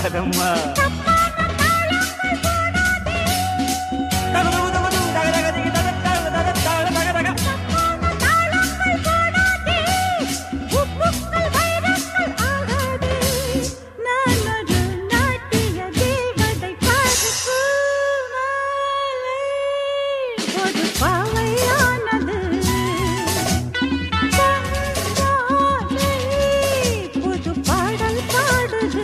ஆகாதம்மா பாவையானது புது பாடல் பாடுது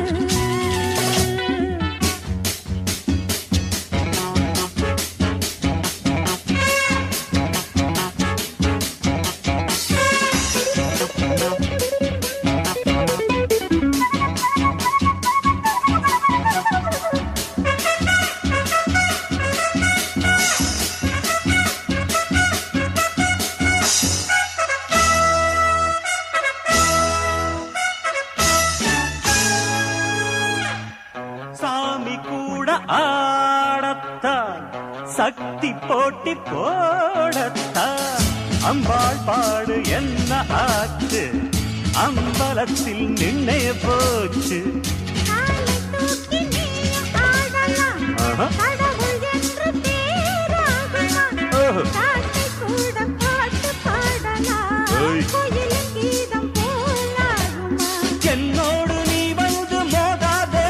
சாமி கூட ஆடத்தான் சக்தி போட்டி போடத்தான் அம்பாள் பாடு என்ன ஆச்சு அம்பலத்தில் நின்னே போச்சு காலை தூக்கி நீயும் ஆடலாம் ஆஹா. கடவுள் என்று பேராகலாம் ஓஹோ. காட்டை கூட பாட்டு பாடலாம் ஓய். கோயிலின் கீதம் போலாகுமா என்னோடு நீ வந்து மோதாதே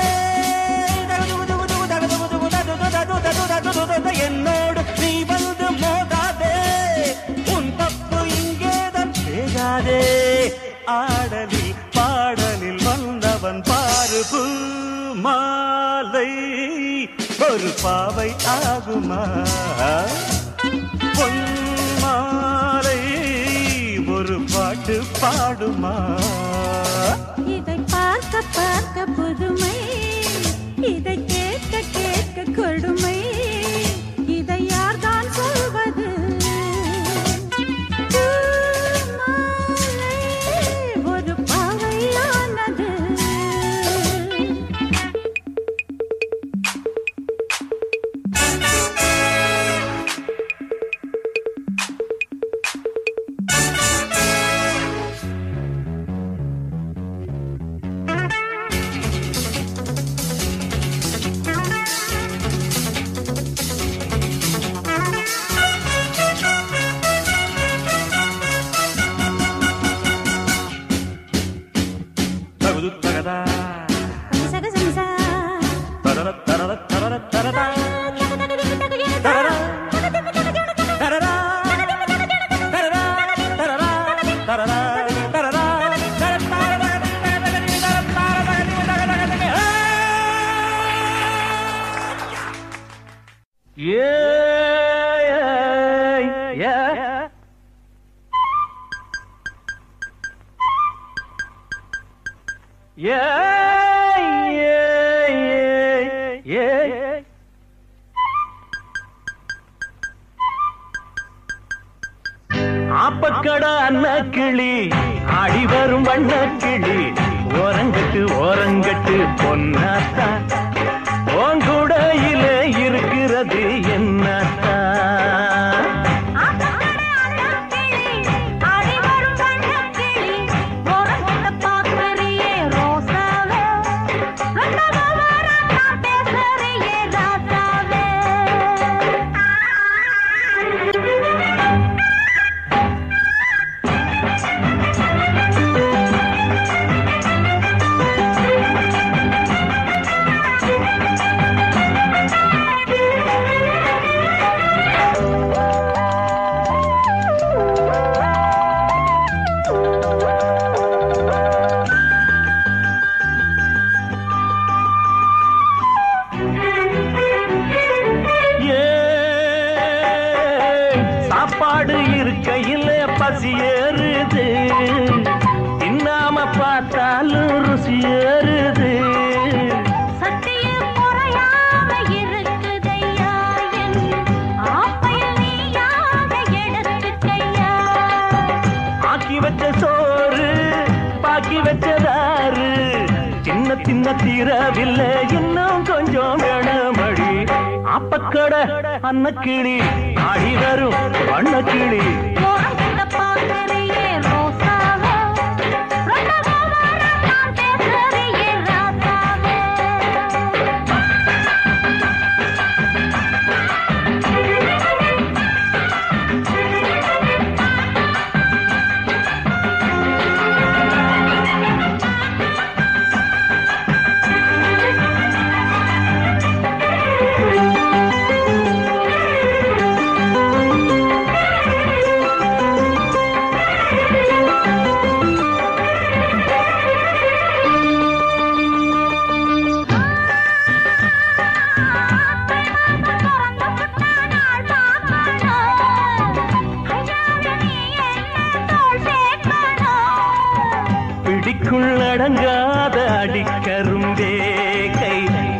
என்னோடு நீ வந்து மோதாதே உன் தப்பு இங்கேதான் செய்யாதே ஆடலில் பாடலில் வந்தவன் பாரு பூ மாலை ஒரு பாவை ஆகுமா பொன் மாலை ஒரு பாட்டு பாடுமா இதை பார்க்க பார்க்க புதுமை இதை கேட்க கேட்க கொடுமை இதை யார்தான் சொல்வது பூமாலை ஒரு பாவையானது தகுது தகதா சக சம்சா தரர தரர தரர தரதா தரரா தரரா தரரா தரரா தரரா தரரா Yeah, yeah. Yeah, yeah, yeah, yeah. ஆப்பக்கடா அண்ண கிளி ஆடி வரும் வண்ண கிளி ஓரங்கட்டு ஓரங்கட்டு பொன்னாத்தா ஓங்குடையில இருக்கிறது என்னத்தா ஏய், சாப்பாடு இருக்கையில் பசி ஏறுது தின்னாம பார்த்தாலும் ருசி ஏறுது ஆக்கி வச்ச சோறு பாக்கி வச்சதாரு சின்ன சின்ன தீரவில்லை இன்னும் கொஞ்சம் வேணமடி அப்பக்கட அன்னக்கிளி ஆடி வரும் வண்ணக்கிளி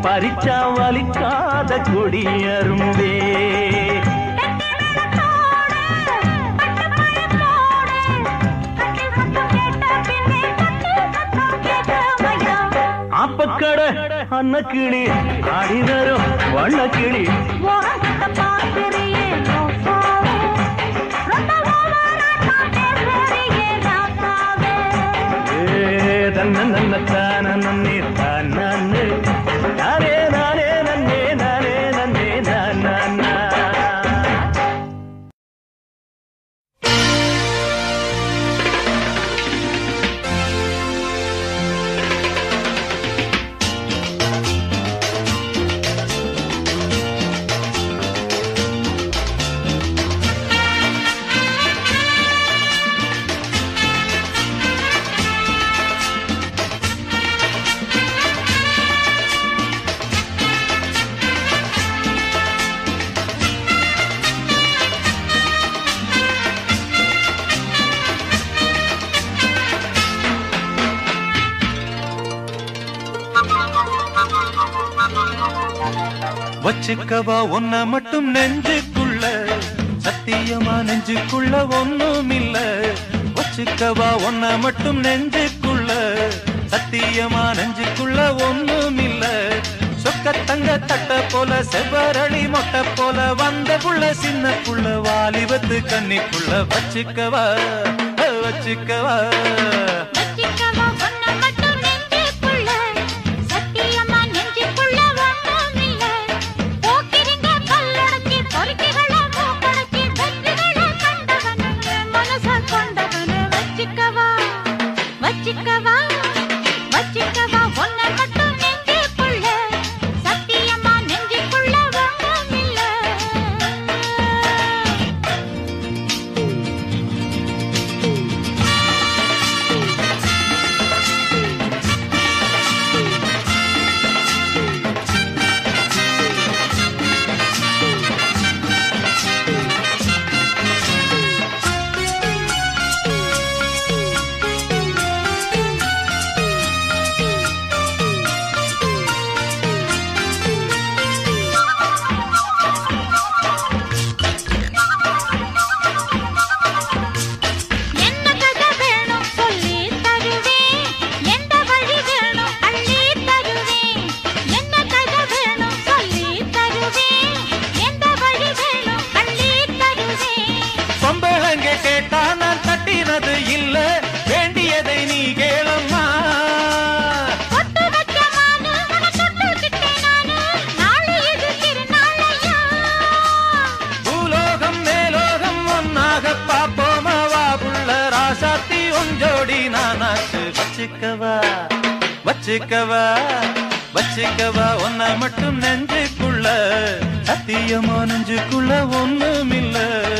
பறிச்சா வலிக்காத கொடி அரும்பே அப்பக்கட அன்னக்கிளி ஆடி வரும் வண்ணக்கிளி ஏ தன்ன நன்ன தான நன்னே தான் நானே நானே நானே நன்னே நானே நன்னே நான் நான் வச்சுக்கவா ஒன்ன மட்டும் நெஞ்சுக்குள்ள சத்தியமா நெஞ்சுக்குள்ள ஒண்ணும் இல்ல வச்சுக்கவா ஒன்ன மட்டும் நெஞ்சுக்குள்ள சத்தியமா நெஞ்சுக்குள்ள ஒண்ணும் இல்ல சொக்க தங்க தட்ட போல செவ்வரளி மொட்டை போல வந்த புள்ள சின்ன புள்ள வாலிபத்து கன்னிக்குள்ள வச்சுக்கவா வச்சுக்கவா வச்சிக்கவா வச்சிக்கவா ஒன்ன மட்டும் நெஞ்சுக்குள்ள சத்தியமா நெஞ்சுக்குள்ள ஒண்ணும் இல்ல என்ன கதை வேணும் சொல்லி தருவேன் எந்த வழி வேணும் அள்ளி தருவேன் என்ன கதை வேணும் சொல்லி தருவேன் எந்த வழி வேணும் அள்ளி தருவேன் பொம்பளங்க கேட்டா நான் தட்டினது இல்ல வேண்டியதை நீ கேளம்மா பொட்டு வச்ச மானு உன தொட்டுக்கிட்டேன் நானு நாளை இது திருநாளையா பூலோகம் மேலோகம் ஒன்னாக பாப்போமா வா புள்ள ராசாத்தி ஒஞ்சோடி நானாச்சு வச்சுக்கவா வச்சுக்கவா வச்சுக்கவா ஒன்ன மட்டும் நெஞ்சுக்குள்ள சத்தியமா நெஞ்சுக்குள்ள ஒண்ணுமில்ல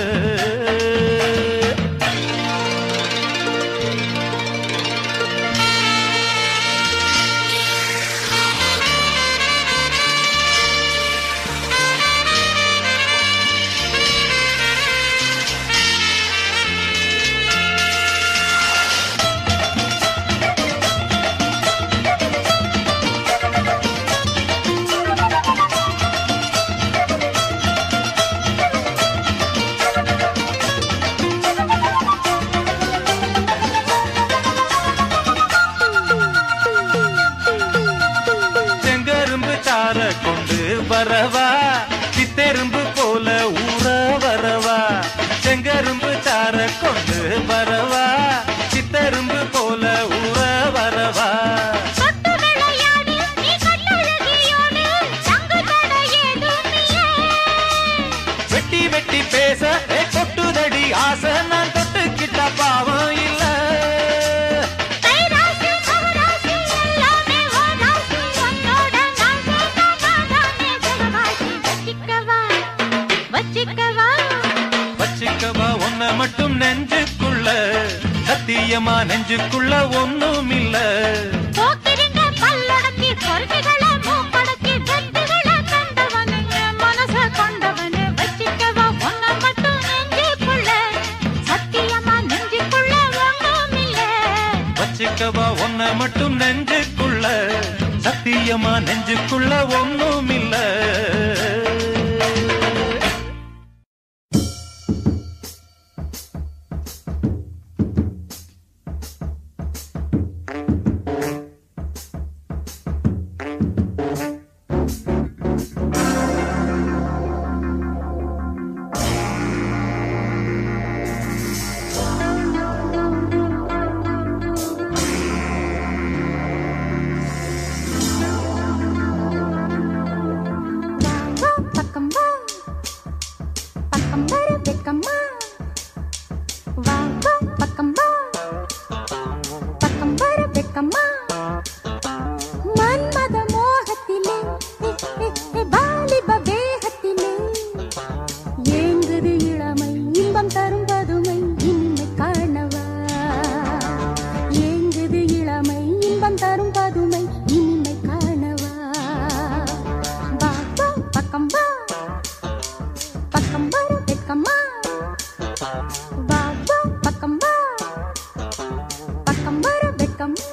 செங்கரும்பு சார கொண்டு வரவா சித்தெரும்பு போல ஊற வரவா செங்கரும்பு சார கொண்டு வரவா சித்தெரும்பு போல ஊற வரவா தொட்டு விளையாடு நீ கண்ணழகியோடு சங்கு தட ஏதுமில்லை வெட்டி வெட்டி பேச ஏ கொட்டுதடி ஆசை நான் தொட்டுக்கிட்ட பாவம் இல்ல கைராசி கவராசி எல்லாமே ஓராசி உன்னோட நான் சேர்ந்தாதானே ஜெகவாசி வச்சிக்கவா வச்சிக்கவா வச்சுக்கவா ஒன்ன மட்டும் நெஞ்சுக்குள்ள சத்தியமா நெஞ்சுக்குள்ள ஒண்ணும் இல்ல போக்கிரிங்க பல்லடக்கி பொறுமைகளை மூக்கடக்கி வெற்றிகளை கண்டவனுங்க மனச கொண்டவனு வச்சிக்கவா ஒன்ன மட்டும் நெஞ்சுக்குள்ள சத்தியமா நெஞ்சுக்குள்ள ஒண்ணும் இல்ல வச்சுக்கவா ஒன்ன மட்டும் நெஞ்சுக்குள்ள சத்திய சத்தியமா நெஞ்சுக்குள்ள ஒண்ணும் இல்ல வா பக்கம் வா பக்கம் வர வெக்கம்மா வா வா பக்கம் வா பக்கம் வர வெக்கம்மா மன்மத மோகத்திலே ஹே, ஹே, ஹே, வாலிப வேகத்திலே ஏங்குது இளமை இன்பம் தரும் பதுமை இனிமை காணவா ஏங்குது இளமை இன்பம் தரும் பதுமை இனிமை காணவா வா வா பக்கம் வா பக்கம் வர வெட்கம்மா வா வா பக்கம் வா பக்கம் வர வெட்கம்மா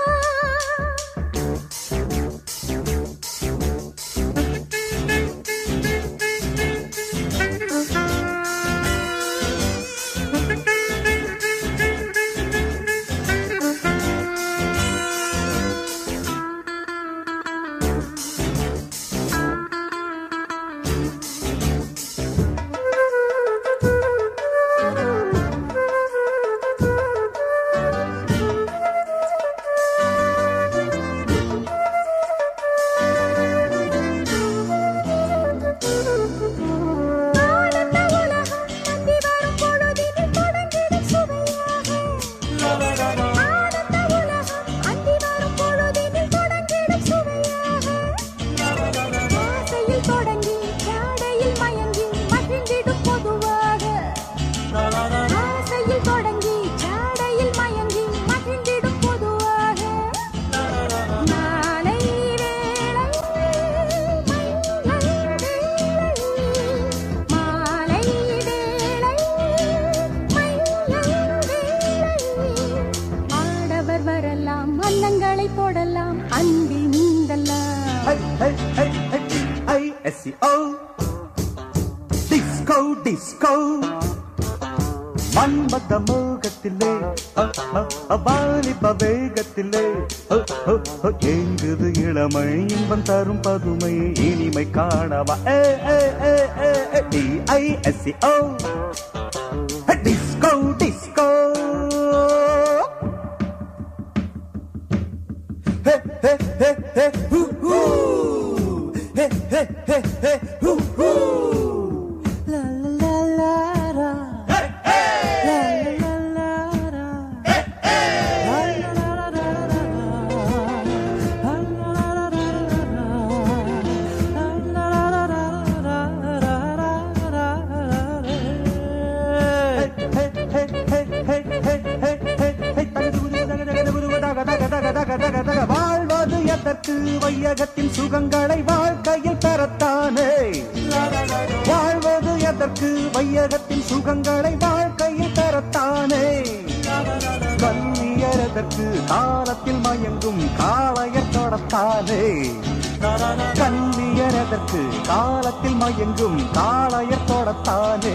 ஆனந்த உலகம் நம்பி வரும் பொழுதினில் தொடங்கிடும் சுவையாக. ஆனந்த உலகம் அந்தி வரும் பொழுதினில் தொடங்கிடும் சுவையாக. ஆசையில் தொடங்கி ஜாடையில் மயங்கி மகிழ்ந்திடும் பொதுவாக ஆசையில் தொடங்கி ஜாடையில் மயங்கி மகிழ்ந்திடும் பொதுவாக மாலை வேளை மன்னன் வேளை மாலை வேளை மன்னன் வேளை ஆடவர் வரலாம் அன்னங்களை போடலாம் அன்பில் நீந்தலாம் Hey, hey, hey, hey, D-I-S-C-O. Disco, disco. மன்மத மோகத்திலே அ, அ, அ, வாலிப வேகத்திலே அ, அ, அ, ஏங்குது இளமை இன்பம் தரும் பதுமை இனிமை காணவா ஏ ஏ ஏ ஏ ஏ D-I-S-C-O. Disco disco Hey, hey, hey, hey, hoo, hoo. Hey, hey, hey, hey, hoo, hoo. La, la, la, la, la. La, la, la, la, la. La, la, la, la, la, la. La, la, la, la, la, la. La, la, la, la, la, la, la, la, la, la. Hey, hey, hey, hey, hey, hey, hey, hey, hey. வாழ்வது எதற்கு வையகத்தின் சுகங்களை வாழ்க்கையில் பெறத்தானே வாழ்வது எதற்கு வையகத்தின் சுகங்களை வாழ்க்கையில் பெறத்தானே கல்வியர் எதற்கு காலத்தில் மயங்கும் காளையர் தொடத்தானே கல்வியர் எதற்கு காலத்தில் மயங்கும் காளையர் தொடத்தானே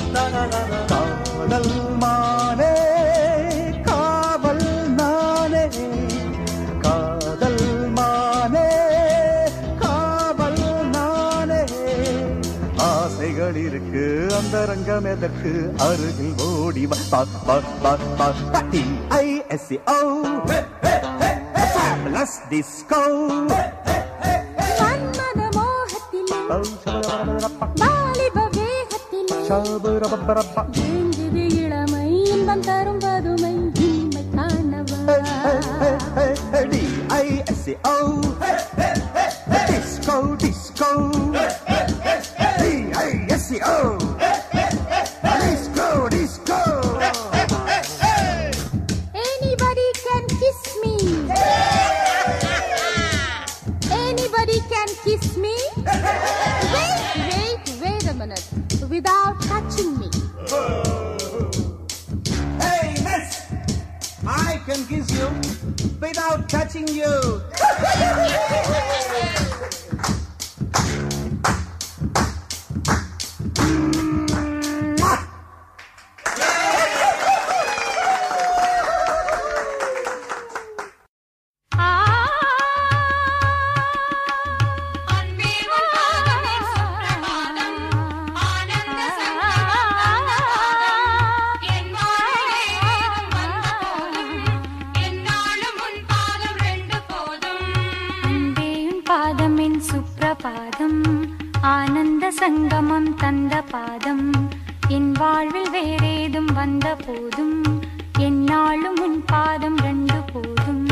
காதல் மானே காவல் நானே காதல் மானே காவல் நானே ஆசைகள் இருக்கு அந்த ரங்கம் எதற்கு அருகில் ஓடி வா பா பா பா பா பட்டி I S O fabulous disco மன்மத மோகத்திலே வாலிப வேகத்திலே ஏங்குது இளமை இன்பம் தரும் பதுமை இனிமை காணவா D-I-S-C-O Disco, disco D-I-S-C-O Disco, disco Anybody can kiss me. Anybody can kiss me. Wait, wait, wait a minute. Without touching me. Hey, miss I can kiss you without touching you. அன்பேயும் பாதமின் Suprabhatam ஆனந்த சங்கமம் தந்த பாதம் என் வாழ்வில் வேறேதும் வந்த போதும் என்னாலும் உன் பாதம் ரெண்டு போதும்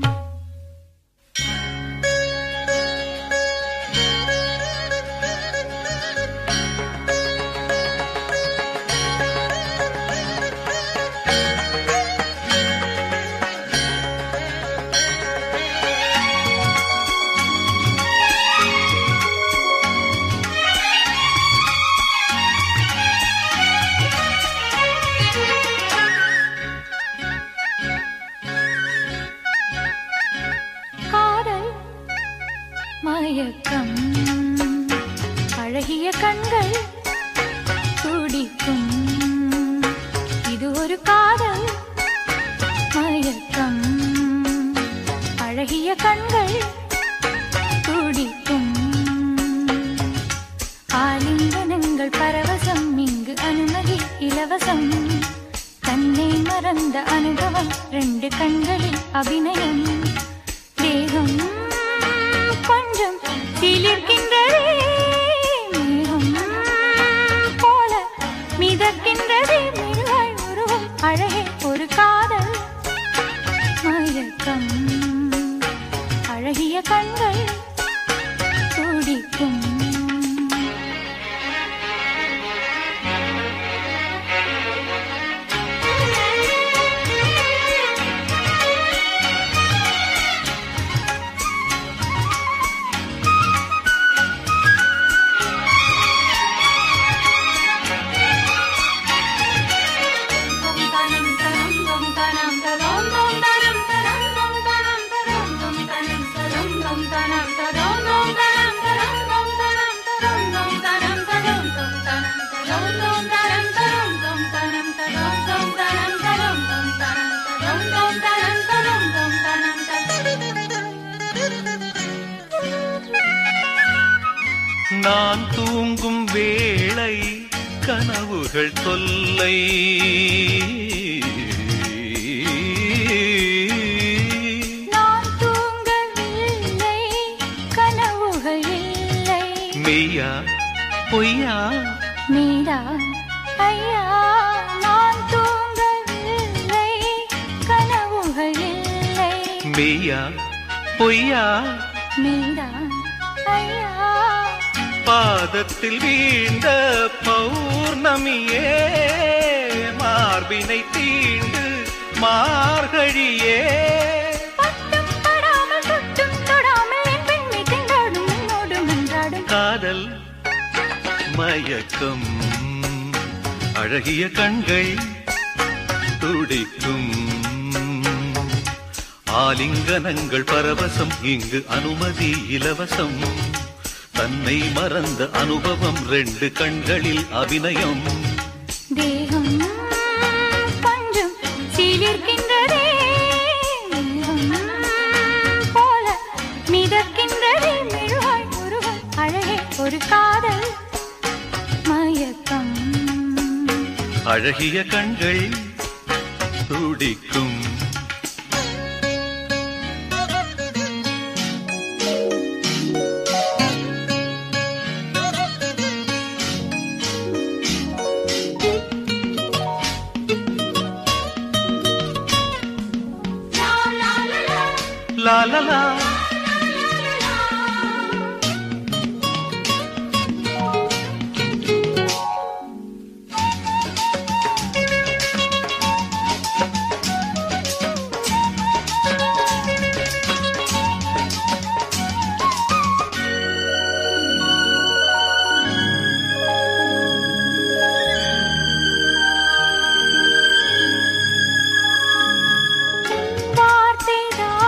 காதல் மயக்கம் அழகிய கண்கள் துடிக்கும் இது ஒரு காதல் மயக்கம் அழகிய கண்கள் துடிக்கும் ஆலிங்கனங்கள் பரவசம் இங்கு அனுமதி இலவசம் தன்னை மறந்த அனுபவம் ரெண்டு கண்களில் அபிநயம் தேகம் கொஞ்சம் சிலிர்க்கின்றதே மேகம் போல மிதக்கின்றதே மெருகாய் உருவம் அழகே ஒரு காதல் மயக்கம் அழகிய கண்கள் துடிக்கும் நான் தூங்கும் வேளை கனவுகள் தொல்லை நான் தூங்கவில்லை கனவுகள் இல்லை மெய்யா பொய்யா நீடா ஐயா நான் தூங்கவில்லை கனவுகள் இல்லை மெய்யா பொய்யா நீடா ஐயா பாதத்தில் வீழ்ந்த பௌர்ணமியே மார்பினை தீண்டு மார்கழியே பட்டும் படாமல் தொட்டும் தொடாமல் என் பெண்மை திண்டாடும் என்னோடு மன்றாடும் காதல் மயக்கம் அழகிய கண்கள் துடிக்கும் ஆலிங்கனங்கள் பரவசம் இங்கு அனுமதி இலவசம் தன்னை மறந்த அனுபவம் ரெண்டு கண்களில் அபிநயம் தேகம் கொஞ்சம் சீலிர்க்கின்றதே மேகம் போல மிதக்கின்றதே மெழுகாய் உருவம் அழகே ஒரு காதல் மயக்கம் அழகிய கண்கள் துடிக்கும் லா லா லா வார்த்தைதான்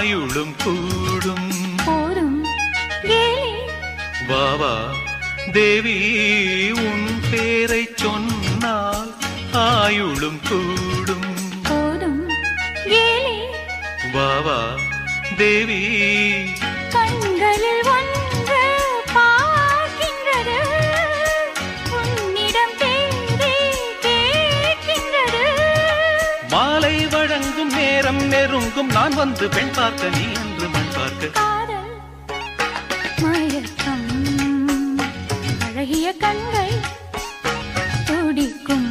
ஆயுளும் கூடும் போரும் கேலி வாவா தேவி உன் பேரை சொன்னால் ஆயுளும் கூடும் போரும் கேலி வாவா தேவி கண்களில் ஒன்று பார்க்கின்றது உன்னிடம் தேடி கேட்கின்றது மாலை வழங்கும் நேரம் நெருங்கும் நான் வந்து பெண் பார்க்க நீ என்று மண் பார்க்க காதல் மயக்கம் அழகிய கண்கள் துடிக்கும்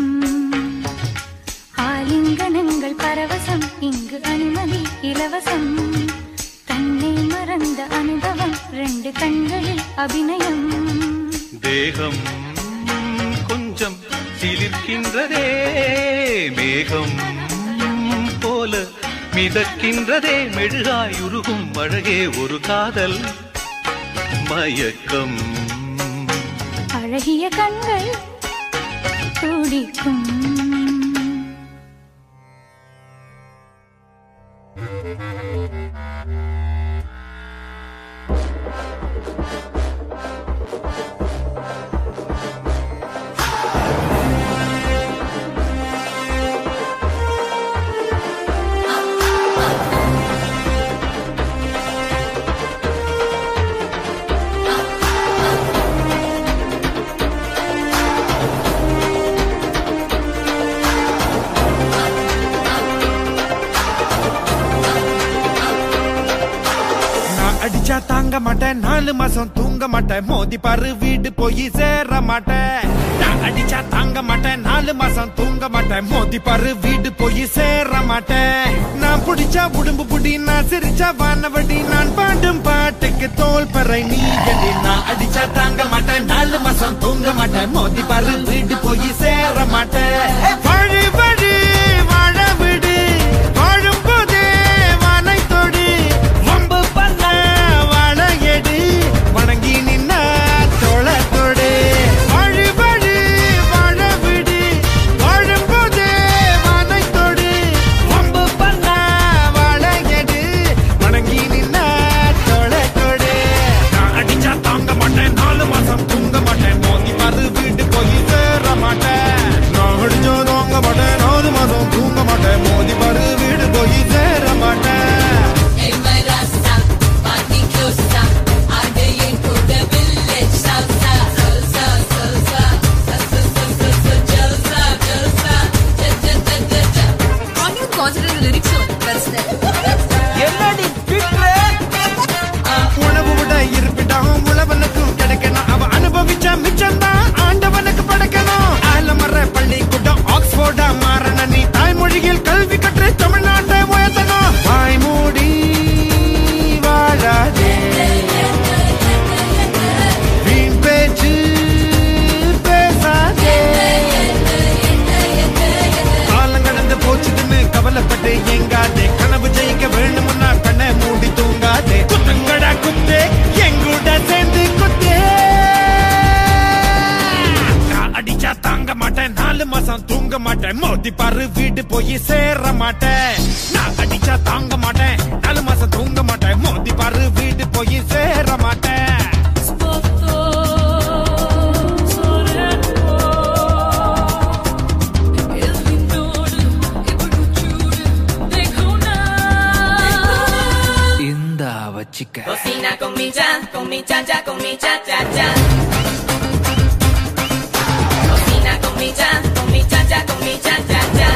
ஆலிங்கனங்கள் பரவசம் இங்கு அனுமதி இலவசம் தன்னை மறந்த அனுபவம் ரெண்டு கண்களில் அபிநயம் தேகம் கொஞ்சம் சிலிர்க்கின்றதே மேகம் போல மிதக்கின்றதே மெழுகாய் உருகும் அழகே ஒரு காதல் மயக்கம் அழகிய கண்கள் துடிக்கும் நான் அடிச்சா தாங்க மாட்டேன் நாலு மாசம் தூங்க மாட்டேன் மோதி பாரு வீடு போய் சேர மாட்டேன் நான் அடிச்சா தாங்க மாட்டேன் நாலு மாசம் தூங்க மாட்டேன் மோதி பாரு வீடு போய் சேர மாட்டேன் நான் புடிச்சா உடம்பு புடி நான் சிரிச்சா வானவடி நான் பாடும் பாட்டுக்கு தோல் பறை நீ எடி நான் அடிச்சா தாங்க மாட்டேன் நாலு மாசம் தூங்க மாட்டேன் மோதி பாரு வீடு போய் சேர மாட்டேன் வழி வழி வாழ விடு வாழும் போதே வானை தொடு வம்பு பண்ண வாழ எடு வணங்கி நின்ன தோள தொடு வழி வழி வாழ விடு வாழும் போதே வானை தொடு வம்பு பண்ண வாழ எடு வணங்கி நின்ன தோள தொடு நான் அடிச்சா தாங்க மாட்டேன் நாலு மாசம் தூங்க மாட்டேன் மோதி மறு வீட்டு போய் சேர மாட்டேன் நான் அடிச்சா தாங்க மாட்டேன் நாலு மாசம் தூங்க மாட்டேன் மோதி மறு வீடு போய் சேர மாட்டேன் Hey, my Rasta, party closer. Are they into the village salsa? Salsa, salsa, salsa, salsa, salsa, jalsa, jalsa, ja, ja, ja, ja, ja. Can't you consider the lyrics on Rasta? உணவு விட இருப்பிடம் உழவனுக்கும் கிடைக்கணும் அவ அனுபவிச்ச மிச்சம் தான் ஆண்டவனுக்கு படைக்கணும் ஆலமர பள்ளிக்கூடம் ஆக்ஸ்போர்டா மாறன நீ தாய்மொழியில் கல்வி கற்று தமிழ்நாட்டை உயர்த்தணும் வாய் மூடி வாழாதே வீண் பேச்சு பேசாதே காலம் கடந்து போச்சுதுன்னு கவலைப்பட்டு எங்காதே கனவு ஜெயிக்க வேணும்னா கண்ணை மூடி தூங்காதே குத்துங்கடா குத்தே எங்கூட சேர்ந்து குத்தே நான் அடிச்சா தாங்க மாட்டேன் நாலு மாசம் தூங்க மாட்டேன் மோதி பாரு வீடு போய் சேர மாட்டேன் நான் அடிச்சா தாங்க மாட்டேன் நாலு மாசம் தூங்க மாட்டேன் மோதி பாரு வீடு போய் சேர மாட்டேன் இந்தா வச்சிக்க Cocina con mi cha, con mi cha cha, con mi cha cha cha. Cocina con mi cha, con mi cha cha, con mi cha cha cha.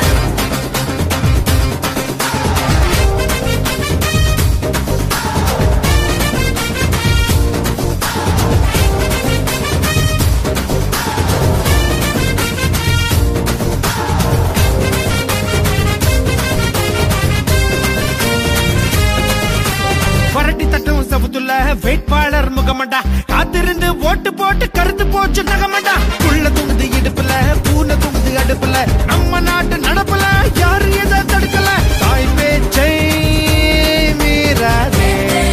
வரட்டி தட்டும் சவுத்துல வேட்பாளர் முகமண்டா காத்திருந்து ஓட்டு போட்டு கருத்து போச்சு நகமண்டா புள்ள துங்குது இடுப்புல பூனை துங்குது அடுப்புல நம்ம நாட்டு நடப்புல யாரு எதை தடுக்கல தாய் பேச்சை மீறாதே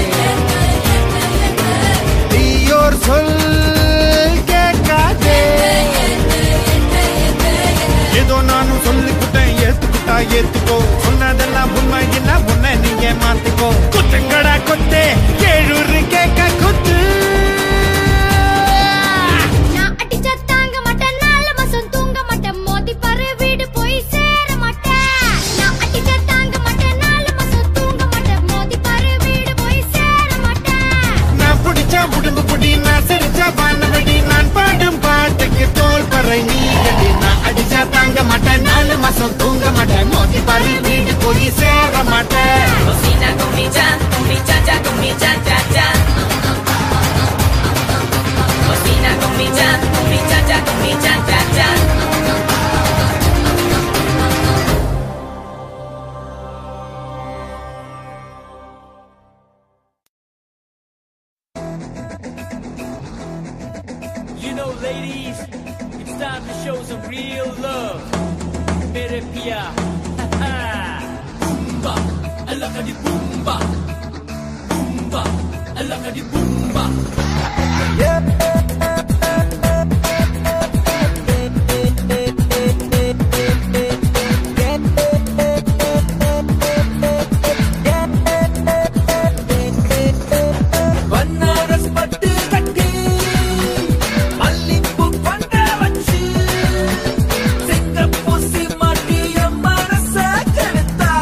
தீயோர் சொல் கேட்காதே ஏதோ நானும் சொல்லிக்கிட்டேன் ஏத்துக்கிட்டா ஏத்துக்கோ சொன்னதெல்லாம் உண்மை என்ன உன்னை நீங்க மாத்திக்கோ time to show some real love. Mere pia. Boomba, alaka di boomba. Boomba, alaka di boomba. பன்னாரஸ் பட்டு கட்டி மல்லிப்பூ கொண்ட வச்சு சிங்கப்பூசி மாட்டிய மனச கெடுத்தா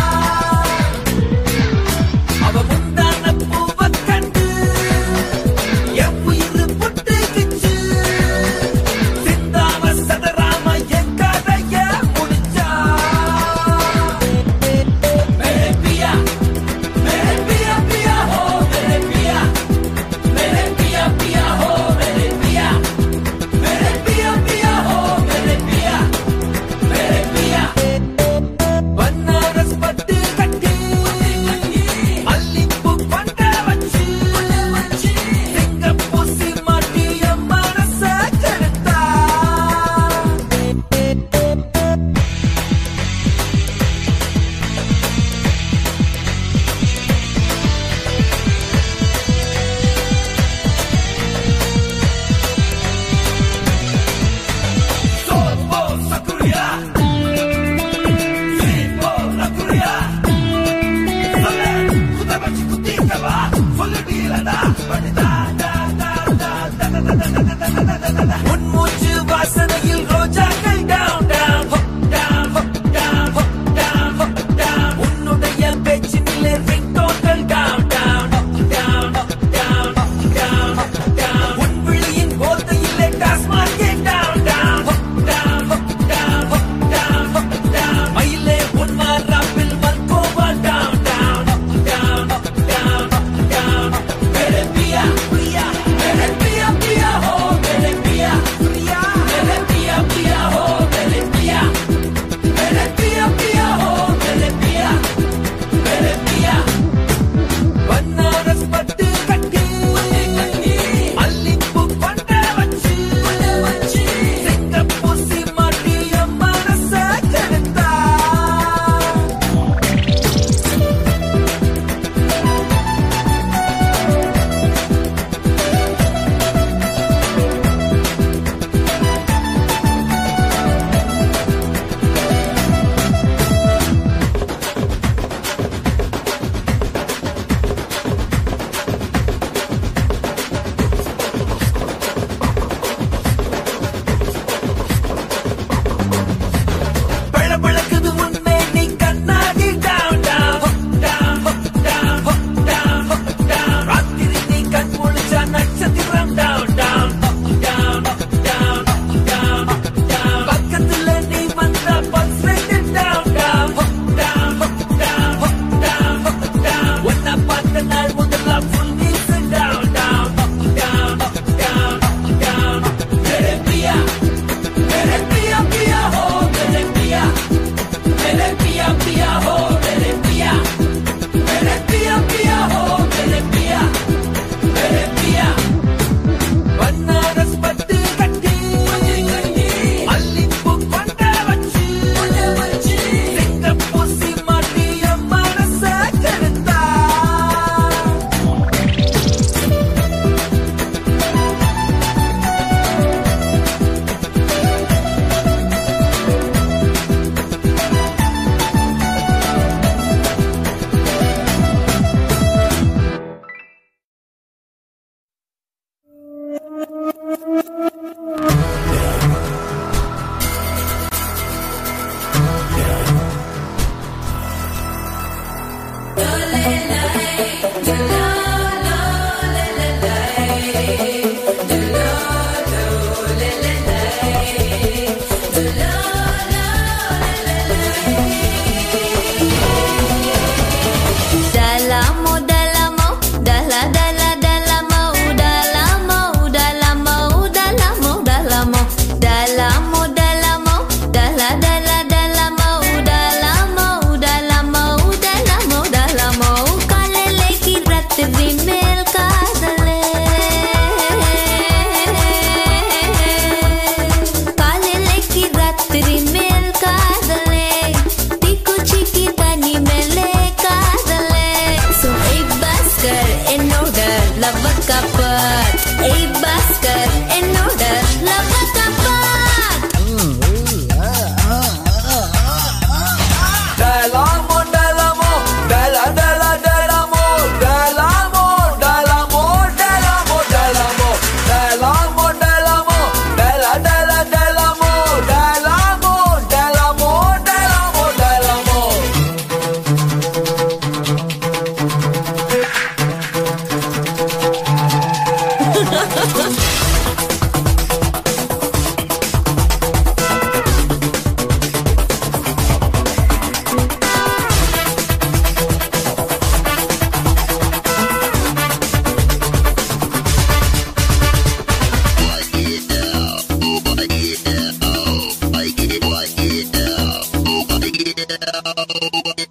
அவ முந்தான பூவ கண்டு என் உயிர் புட்டுக்குச்சு சிந்தாம சதராம என் கதைய முடிச்சா மேரே பியா மேரே பியா பியா ஹோ மேரே பியா मेरे पिया पिया हो मेरे पिया मेरे पिया पिया हो मेरे पिया मेरे पिया बनारस पट्टी कट्टी मल्लिपू पंड वच्ची सिंगपूसी माटी मनस कड़ता Sopo Sakuria Sipo Nakuria Sole Kutabachi Kutika ba Sole Dila da Badita da da da da da da da da da da da da da உன் மூச்சு வாசனையில் ரோஜாக்கள் down down hop down hop down hop down hop down உன்னுடைய பேச்சினிலே ringtoneகள் down down hop down hop down hop down hop down உன் விழியின் போதையிலே டாஸ்மார்க்கே down down hop down hop down hop down hop down மயிலே உன் மாறாப்பில் Malgova down down hop down hop down hop down मेरे पिया पिया मेरे पिया पिया हो मेरे पिया पिया मेरे पिया पिया हो मेरे पिया मेरे पिया पिया हो मेरे पिया मेरे पिया बनारस पट्टी कट्टी मल्लिपू கொண்ட வச்சு சிங்கப்பூசி மாட்டிய மனச கெடுத்தா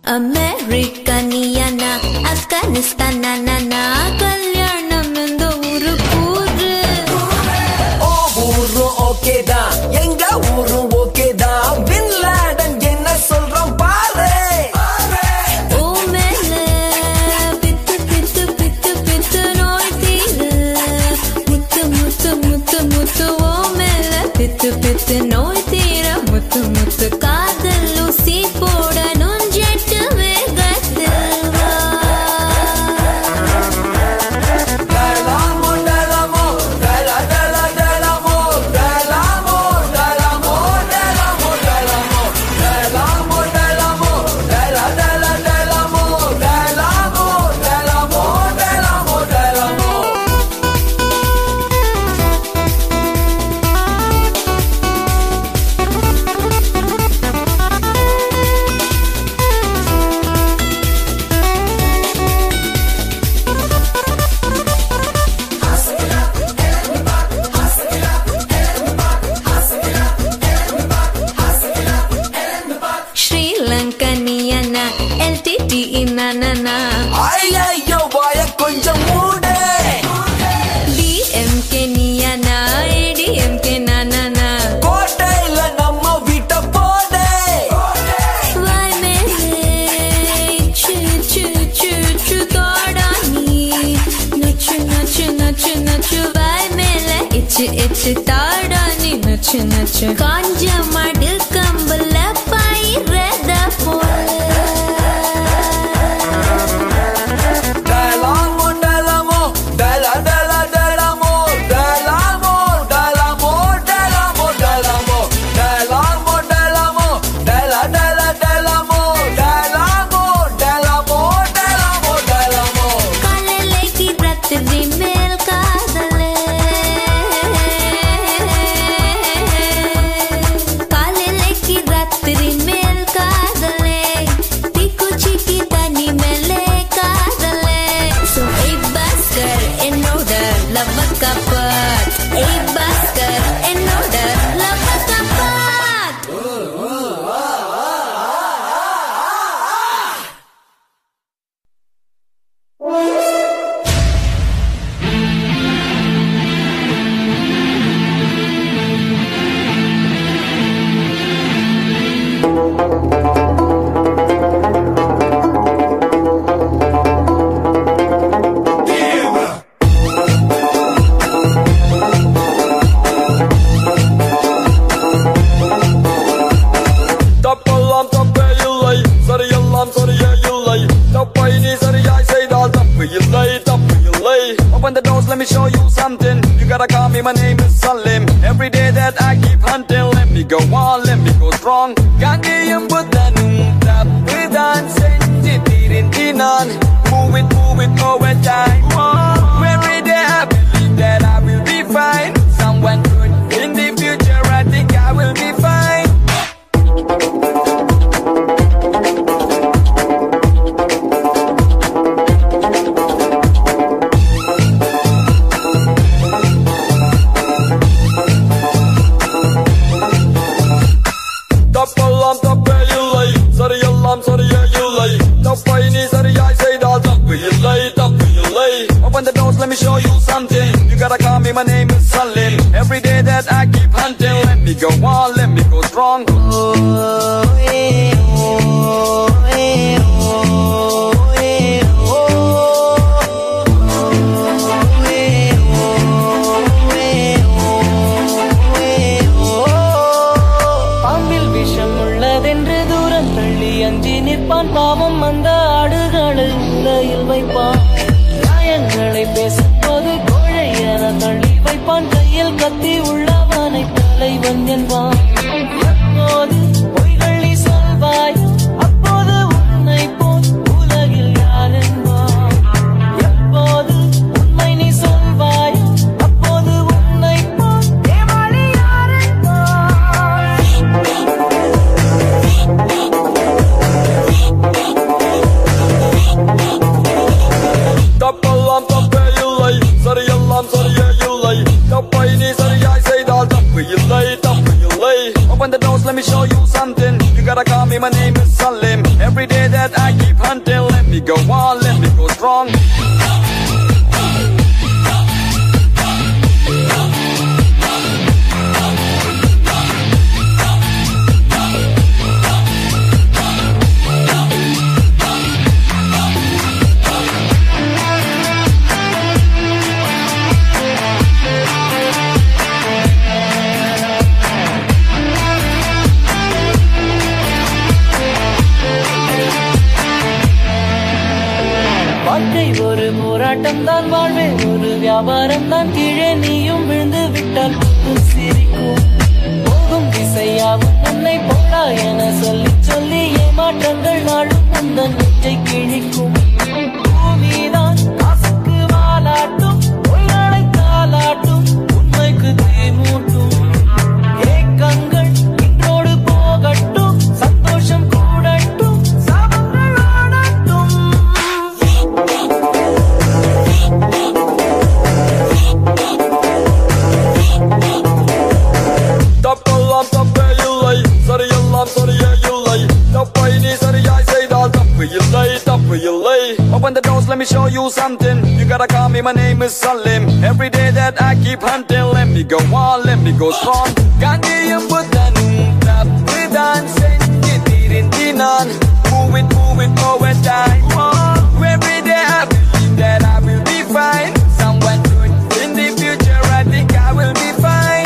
அமெரிக்கனியனா ஆப்கானிஸ்தானா கல்யாணம் இந்த ஊரு கூறு ஓ ஊரும் ஓகே தான் எங்க ஊரும் ஓகே தான் பின் லாடன் என்ன சொல்றோம் பாரு ஓ மேல பித்து பித்து பித்து பித்து நோய் தீரு முத்து முத்து முத்து முத்து ஓ மேல பித்து பித்து நோய் தீர முத்து முத்து காதல் ஊசி போட நுஞ்செட்டு வேகத்தில் வா டலமோ டலமோ டல டல டலமோ டலமோ டலமோ டலமோ டலமோ டலமோ டலமோ டல டல டலமோ டலமோ டலமோ டலமோ டலமோ ஸ்ரீலங்கனியன எல்டிடி இனனா ஐயோ வாய கொஞ்சம் மூடு டிஎம்கே நியனா ஏடிஎம்கே நானா கோட்டையில நம்ம வீட்டை போடு வாய் மேலே சு சு சு சு தோடா நீ நச்சு நச்சு நச்சு நச்சு வாய் மேலே இச்சு இச்சு தாடா நீ நச்சு நச்சு காஞ்ச மடு கம்பல பயிரத போல டலமோ டலமோ டல டல டலமோ டலமோ டலமோ டலமோ டலமோ டலமோ டலமோ டல டல டலமோ டலமோ டலமோ டலமோ டலமோ காலையிலே கிரத்துதி மேல் காதலே காலையிலே கிரத்துதி மேல் காதலே தீக்குச்சி की தனி மேலே காதலே So ஏ பாஸ்கர் என்னோட லவ் கப்பட் ஏ பாஸ்கர் என்னோட லவ் கப்பட் தப்பெல்லாம் தப்பே இல்லை சரியெல்லாம் சரியே இல்லை தப்பை நீ சரியாய் செய்தால் தப்பு இல்லை தப்பு இல்லை Open the doors, let me show you something You gotta call me, my name is Salim Every day that I keep hunting Let me go on, let me go strong Kangeyam புத்தனும் தப்புதான் செஞ்சு தீரிந்தினான் Move it, move it over time Every day I believe that I will be fine Someone good in the future I think I will be fine தப்பெல்லாம் தப்பே இல்லை சரியெல்லாம் சரியே இல்லை தப்பை நீ சரியாய் செய்தால் தப்பு இல்லை தப்பு இல்லை Open the doors, let me show you something You gotta call me, my name is Salim Every day that I keep hunting Let me go on, let me go strong பாம்பில் விஷம் உள்ளதென்று தூரம் தள்ளி அஞ்சி நிற்பான் பாவம் அந்த ஆடுகளை உலையில் வைப்பான் நியாயங்களை பேசும்போது கோழை என தள்ளி வைப்பான் கையில் கத்தி உள்ளவனை தலைவன் என்பான் எப்போது பொய்கள் நீ சொல்வாய் அப்போது உன்னை போல் உலகில் யார் என்பான் எப்போது உண்மை நீ சொல்வாய் அப்போது உன்னை போல் ஏமாளி யார் என்பான் தப்பெல்லாம் தப்பே இல்லை சரியெல்லாம் சரியே இல்லை தப்பை நீ சரியாய் செய்தால் தப்பு இல்லை தப்பு இல்லை lay. Open the doors, let me show you something. You gotta call me, my name is Salim. Every day that I keep hunting, let me go on, let me go strong. வாழ்க்கை ஒரு போராட்டம் தான் வாழ்வே ஒரு வியாபாரம் தான் கீழே நீயும் விழுந்து விட்டால் புத்து சிரிக்கும் போகும் திசையாவும் உன்னை போடா என சொல்லி சொல்லி ஏமாற்றங்கள் நாளும் உந்தன் நெஞ்சை கிழிக்கும் பூமிதான் காசுக்கு வாலாட்டும் பொய்களை தாலாட்டும் உண்மைக்கு தீமூட்டும் ஏக்கங்கள் இன்றோடு போகட்டும் சந்தோஷம் கூடட்டும் சாபங்கள் ஆடட்டும் தப்பெல்லாம் தப்பே இல்லை சரியெல்லாம் சரியே இல்லை தப்பை நீ சரியாய் செய்தால் தப்பு இல்லை தப்பு இல்லை Open the doors, let me show you something. You gotta call me, my name is Salim. Every day that I keep hunting, let me go on, let me go strong. காந்தியும் புத்தனும் தப்புதான் செஞ்சிருந்தினான். Move it, move it, over time. Oh, every day I believe that I will be fine. Someone good in the future, I think I will be fine.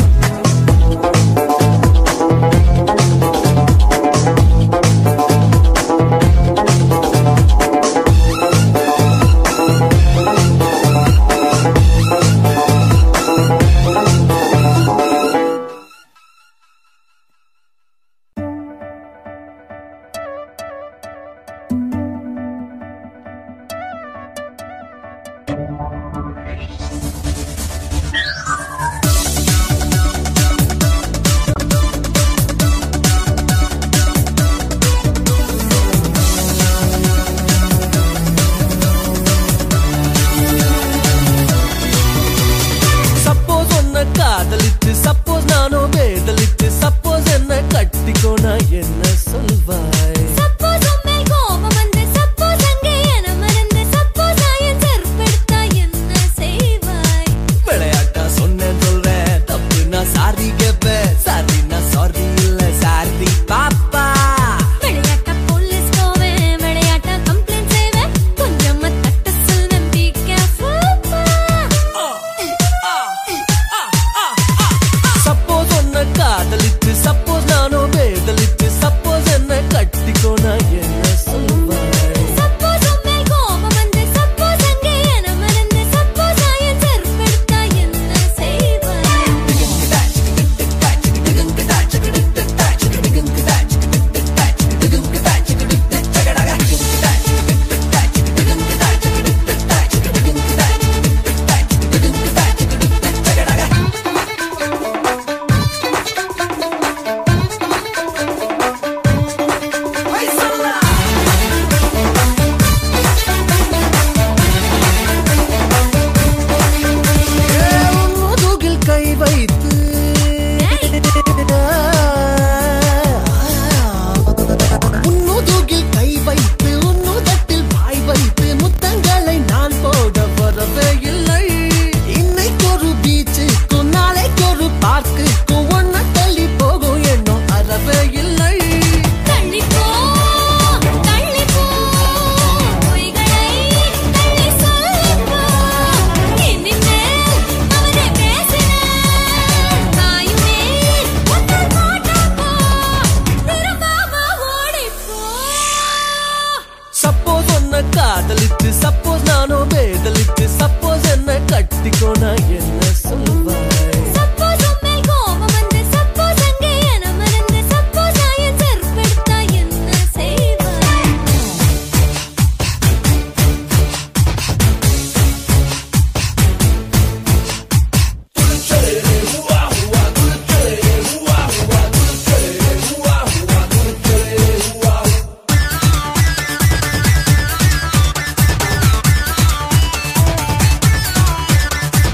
Suppose உன்னை காதலித்து suppose நானும் வேதலித்து suppose என்ன கட்டிக்கோ நான் என்ன சொல்வாய் சப்போஸ் உண்மையில் கோபம் வந்து சப்போஸ் அங்கே என மறந்து சப்போஸ் ஆயன் செருப்பெடுத்தா என்ன செய்வாய் விளையாட்டா சொன்னேன் சொல்றேன் தப்பு நான் சாரி கேப்பேன் சாரி நான் சாரி இல்ல சாரி பாப்பா விளையாட்ட போலீஸ் போவேன் விளையாட்ட கம்ப்ளைண்ட் செய்வேன் கொஞ்சமா தட்ட சொல் நம்பி கேர்ஃபுல் சப்போஸ் உன்னை காதலித்து சப்போஸ் நானும் வேதலித்து சப்போஸ் என்ன கட்டிக்கோ நான் என்ன சொல்வாய் சப்போஸ் உண்மையில் கோபம் வந்து சப்போஸ் அங்கே என மறந்து சப்போஸ் ஆயன் செருப்பெடுத்தா என்ன செய்வாய் முதுகில் கை வைத்து உன்னுதுகில் கை வைத்து உன்னுதட்டில் பாய் வைத்து முத்தங்களை நான் போட வரவே இல்லை இன்னைக்கு ஒரு பீச்சுக்கும் நாளைக்கு ஒரு பார்க்குக்கும் ஒன்ன தள்ளி போகும் எண்ணம் அறவே இல்லை தள்ளிப்போ தள்ளிப்போ பொய்களை தள்ளி சொல்லிப்போ இனிமேல் அவரை பேசினார் தாயுமே உன்னை போட்டப்போ திரும்பாம ஓடிப்போ சப்போஸ் உன்னை காதலித்து சப்போஸ் நானும் வேதலித்து சப்போஸ் என்ன கட்டிக்கோ நான் என்ன சொல்வாய் சப்போஸ் உண்மையில் கோபம் வந்து சப்போஸ் அங்கே என மறந்து சப்போஸ் ஆயன் செருப்பெடுத்தா என்ன செய்வாய் Hey!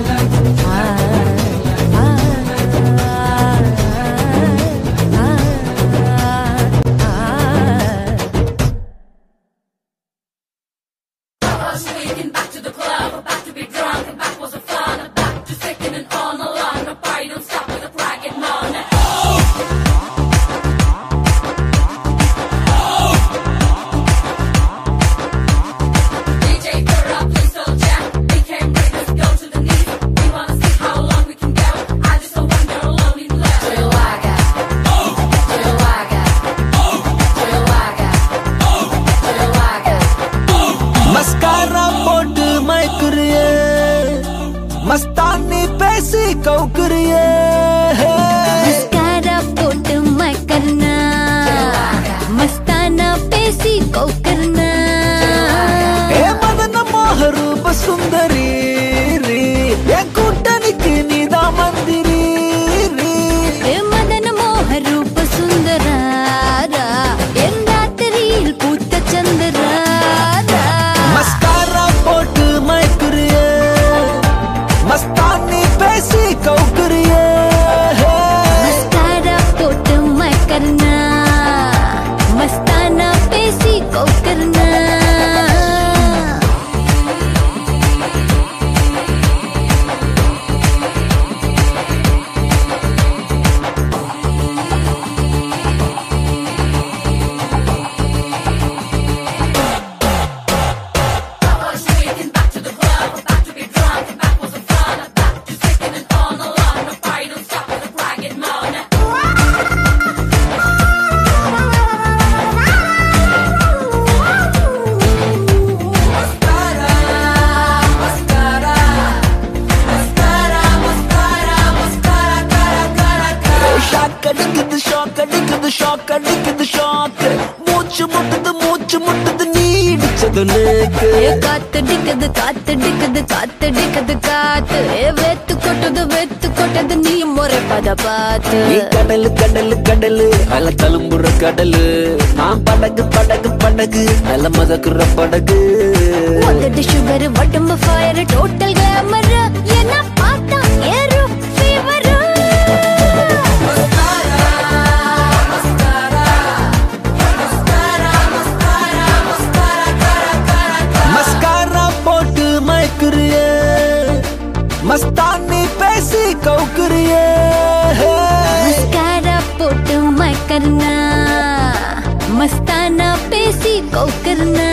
கவுக்குறியே मस्कारा पोट मैं करना मस्ताना पेसी को करना ஏ மதன மோகரூப சுந்தரி ரீ. என் கூட்டணிக்கு நீதான் மந்திரி ரீ. ஏ மதன மோக ரூப சுந்தராரா என் ராத்திரியில் பூத்த சந்திராரா மஸ்காரா போட்டு மயக்குறியே மஸ்தானி பேசி கவுக்குறியே मस्कारा पोट मैं करना मस्ताना पेसी को करना ஷாக் அடிக்குது ஷாக் அடிக்குது ஷாக் அடிக்குது ஷாக் மூச்சு முட்டுது மூச்சு முட்டுது நீ இடிச்சது லேக்கு ஏ காத்தடிக்குது காத்தடிக்குது காத்தடிக்குது காத்து ஏ வெத்து கொட்டுது வெத்து கொட்டது நீ முறை பத பார்த்து நீ கடலு கடலு கடலு அல தழும்புற கடலு நான் படகு படகு படகு நல்ல மதக்குற படகு உதடு சுகர் உடம்பு ஃபயர் டோட்டல் கேமர் என்ன பார்த்தா ஏறும் ஃபீவர் மஸ்காரா போட்டு மயக்குறியே மஸ்தானி பேசி கவுக்குறியே मस्कारा पोट मैं करना मस्ताना पेसी को करना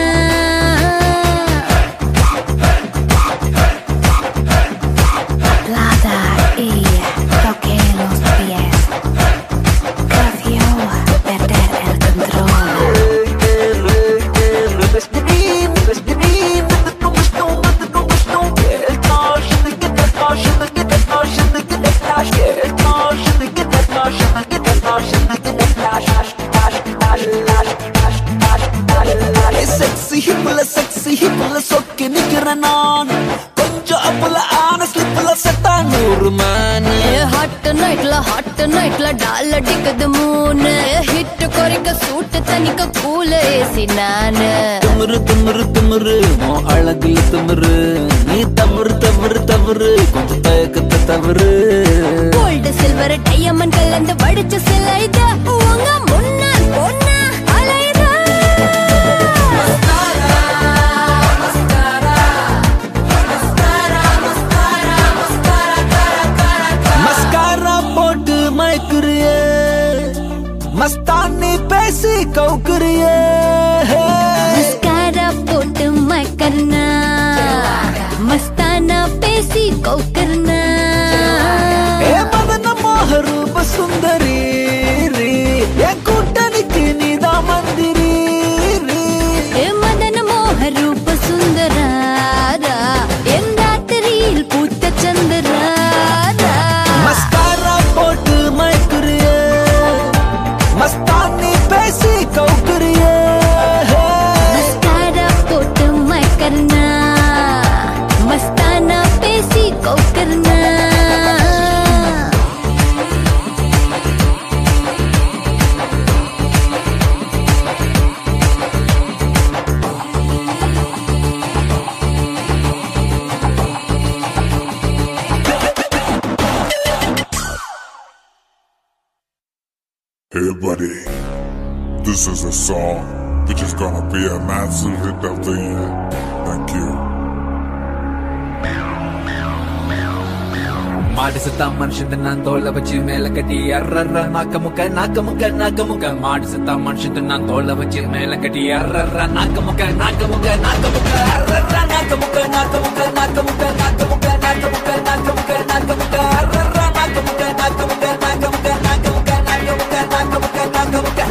Plata y toqué los pies Creció perder el control sexy ஹிப்ல செக்ஸி ஹிப்ல சொக்கி நிக்கிறேன் நான் கொஞ்சம் அப்பல ஆன ஸ்லிப்ல செத்தா நூறு மேனு ஹாட் நைட்ல ஹாட் நைட்ல டால் அடிக்குது மூணு ஹிட் குறைக்க சூட்டு தனிக்க கூல ஏசி நானு திமிரு திமிரு திமிரு உன் அழகுல திமிரு நீ தவறு தவறு தவறு கொஞ்சம் தயக்கத்தை தவறு கோல்டு சில்வர் டையமண்ட் கலந்து வடிச்ச சில இது உங்க முன்னால் பொண்ணா அலையுதா மஸ்காரா போட்டு மயக்குறியே மஸ்தானி பேசி கவுக்குறியே मस्कारा पोट मैं करना मस्ताना पेसी को करना ஏ மதன மோகரூப சுந்தரி ரீ. என் கூட்டணிக்கு நீதான் மந்திரி ரீ. ஏ மதன மோக ரூப சுந்தராரா என் ராத்திரியில் பூத்த சந்திராரா மஸ்காரா போட்டு மயக்குறியே மஸ்தானி பேசி கவுக்குறியே मस्कारा पोट मैं करना मस्ताना पेसी को करना Hey buddy, this is a song which is gonna be a massive hit of the year. Thank you. மாடு சுத்தா மனுஷன் நான் தோலை வச்சு மேல கட்டி அர்ரர்ற நாக்க முக்க நாக்க முக்க நாக்க முக்க மாடு சுத்தா மனுஷன் நான் தோலை வச்சு மேல கட்டி அர்ரர்ற நாக்க முக்க நாக்க முக்க நாக்க முக்க அர்ரர்ற நாக்க முக்க நாக்க முக்க நாக்க முக்க நாக்க முக்க நாக்க முக்க நாக்க முக்க நாக்க முக்க அர்ரர்ற நாக்க முக்க நாக்க முக்க நாக்க முக்க நாக்க முக்க நாக்க முக்க நாக்க முக்க நாக்க முக்க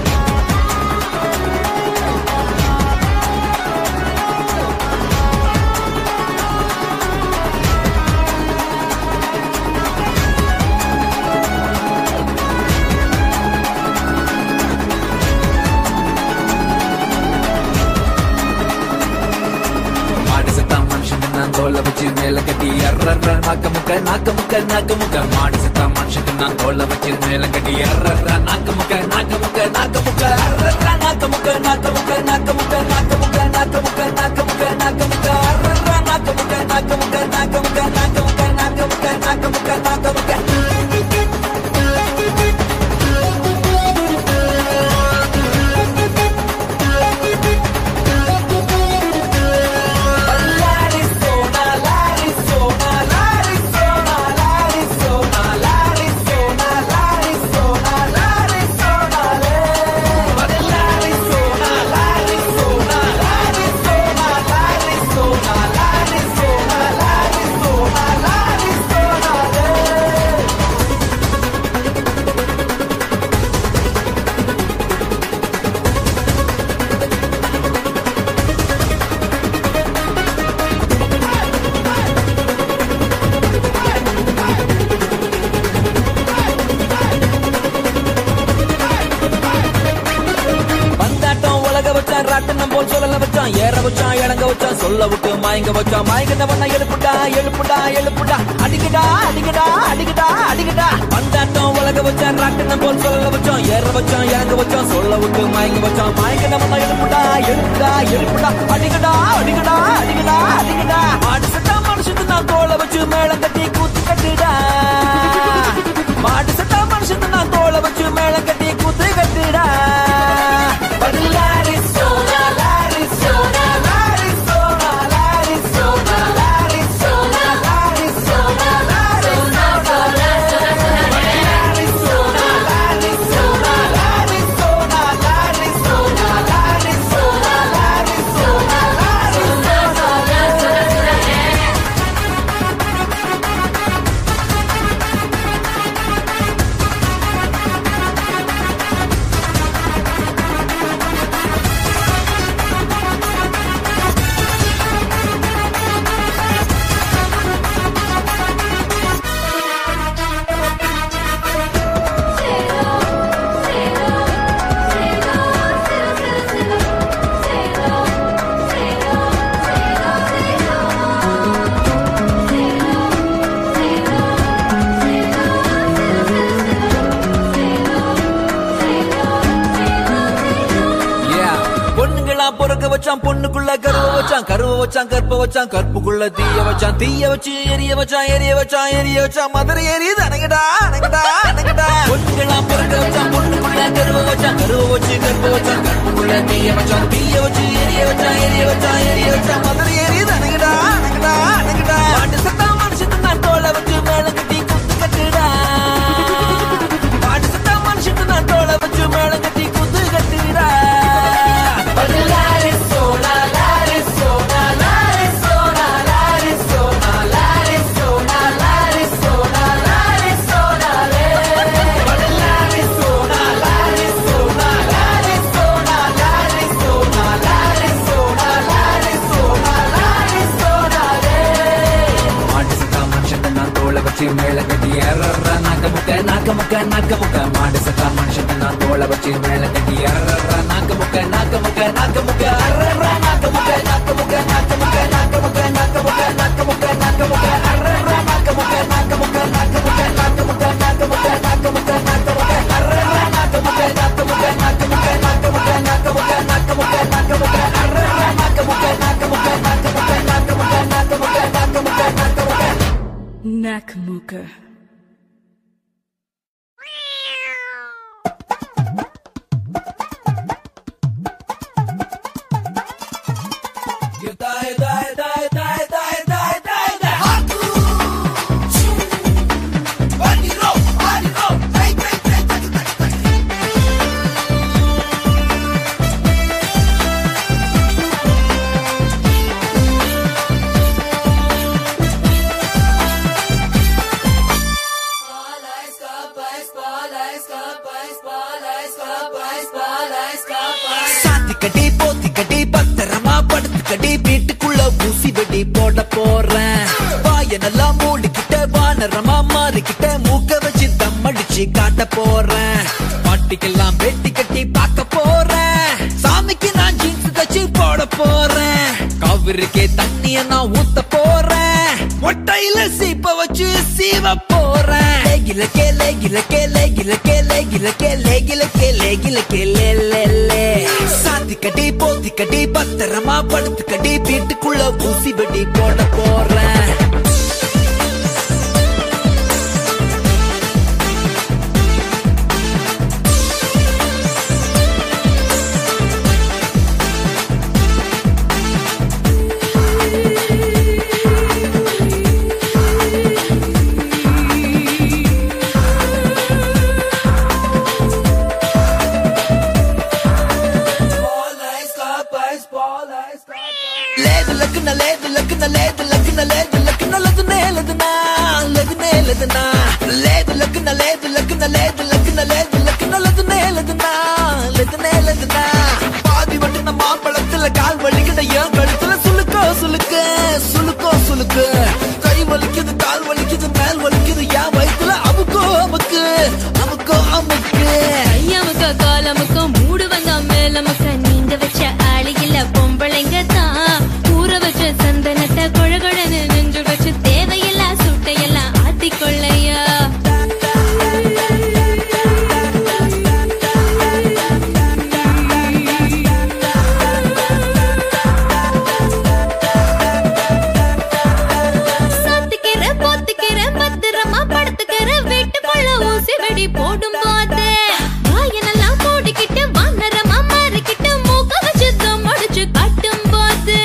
தோலை வச்சு மேல கட்டி அர்ற நாக்க முக்க நாக்க முக்க நாக்க முக்க மாடு செத்தா மனுஷன் நான் தோலை வச்சு மேல கட்டி அர்ற நாக்க முக்க நாக்க முக்க நாக்க முக்க அர்ற நாக்க முக்க நாக்க முக்க நாக்க முக்க நாக்க முக்க நாக்க முக்க நாக்க முக்க நாக்க முக்க அர்ற நாக்க முக்க நாக்க முக்க நாக்க முக்க நாக்க முக்க நாக்க முக்க நாக்க முக்க நாக்க முக்க வந்தாட்டம் உலக வச்சான் ராட்டனம் போல் சொல்லல வச்சான் ஏற வச்சான் இறங்க வச்சான் சொல்ல விட்டு மயங்க வச்சான் மயங்கினவன எழுப்புடா எழுப்புடா எழுப்புடா அடிக்கடா அடிக்கடா அடிக்கடா அடிக்கடா வந்தாட்டம் உலக வச்சான் ராட்டனம் போல் சொல்லல வச்சான் ஏற வச்சான் இறங்க வச்சான் சொல்ல விட்டு மயங்க வச்சான் மயங்கினவன எழுப்புடா எழுப்புடா எழுப்புடா அடிக்கடா அடிக்கடா அடிக்கடா அடிக்கடா மாடு சட்டா மனுஷத்து நான் தோலை வச்சு மேளம் கட்டி கூத்து கட்டுடா மாடு சட்டா மனுஷத்து நான் தோலை வச்சு மேளம் கட்டி கூத்து கட்டுடா Yeah. பொண்ணுங்களா பொறுக்க வச்சான் பொண்ணுக்குள்ள கருவ வச்சான் கருவ வச்சான் கற்ப வச்சான் கற்புக்குள்ள தீய வச்சான் தீய வச்சு எரிய வச்சான் எரிய வச்சான் எரிய வச்சான் மதுரை எரியுது அணங்கடா அணங்கடா அணங்கடா பொண்ணுங்களா பொறுக்க வச்சான் பொண்ணுக்குள்ள கருவ வச்சான் கருவ வச்சு கற்ப வச்சான் கற்புக்குள்ள தீய வச்சான் தீய வச்சு எரிய வச்சான் எரிய வச்சான் எரிய வச்சான் மதுரை எரியுது அணங்கடா அணங்கடா அணங்கடா பாட்டு சத்தா மனுஷத்து நான் தோலை வச்சு மேல கட்டி குத்து கட்டுடா பாட்டு சத்தா மனுஷத்து நான் தோலை வச்சு மேல கட்டி குத்து கட்டுடா மாட்டு சத்தா மனுஷன் நான் தோலை வச்சு மேல கட்டி ஏறற நாக்க முக்க நாக்க முக்க நாக்க முக்க மாடு சத்தா மனுஷன் நான் தோலை வச்சு மேல கட்டி ஏறற நாக்க முக்க நாக்க முக்க நாக்க முக்க அறற நாக்க முக்க நாக்க முக்க நாக்க முக்க நாக்க முக்க நாக்க முக்க நாக்க முக்க நாக்க முக்க அறற நாக்க முக்க நாக்க முக்க நாக்க முக்க நாக்க முக்க நாக்க முக்க நாக்க முக்க நாக்க முக்க அறற நாக்க முக்க நாக்க முக்க நாக்க முக்க நாக்க முக்க நாக்க முக்க நாக்க முக்க நாக்க முக்க அறற நாக்க முக்க நாக்க முக்க நாக்க முக்க நாக்க முக்க நாக்க முக்க நாக்க முக்க நாக்க முக்க Nakamooka. சாத்திக்கடி போத்திக்கடி பத்திரமா படுத்துக்கடி வீட்டுக்குள்ள ஊசி வெடி போட போறேன் வாய நல்லா மூடிக்கிட்ட வானரமா மாறிக்கிட்ட மூக்க வச்சு தம் அடிச்சு காட்ட போறேன் பாட்டிக்கெல்லாம் வெட்டி கட்டி பார்க்க போறேன் சாமிக்கு நான் ஜீன்ஸ் தச்சு போட போறேன் கவிருக்கே தண்ணிய நான் ஊத்த போறேன் மொட்டையில சீப்ப வச்சு சீவ போறேன் லேகில கே லேகில கே லேகில கே லேகில கே லேகில கே லேகில கே லே லே லே சாத்தி கட்டி போத்தி கட்டி பத்திரமா படுத்து கட்டி வீட்டுக்குள்ள ஊசி வெடி போட போறேன் లేదు లక్కున లేదు లక్కున లేదు లక్కున లేదు లక్కున లదునే లదునా లదునే లదునా లేదు లక్కున లేదు లక్కున లేదు లక్కున లేదు లక్కున లదునే లదునా లదునే లదునా பாதி வட்டின மாம்பழத்துல கால் வலிக்கிட்ட என் கழுத்துல சுளுக்கோ சுளுக்கு சுளுக்கோ சுளுக்கு கை வலிக்குது கால் வலிக்குது மேல் வலிக்குது என் வயித்துல அமுக்கோ அமுக்கு அமுக்கோ அமுக்கு ஐயாமுக்க காலமுக்க மூடுவங்க மேலமுக்க நீங்க வச்ச ஆளு இல்ல பொம்பளைங்க தான் ஊற வச்ச சந்தனத்தை கொழகொழன்னு நெஞ்சு வச்சு தேவையில்லா சுட்டையெல்லாம் ஆத்திக்கொள்ளையா சாத்துக்கிற போத்துக்கிற பத்திரமா படுத்துக்கிற வீட்டுக்குள்ள ஊசி வெடி போடும் போது வாயனெல்லாம் மூடிக்கிட்டு வானரமா மாறிக்கிட்டு மூக்க வச்சு தம் அடிச்சு கட்டும் போது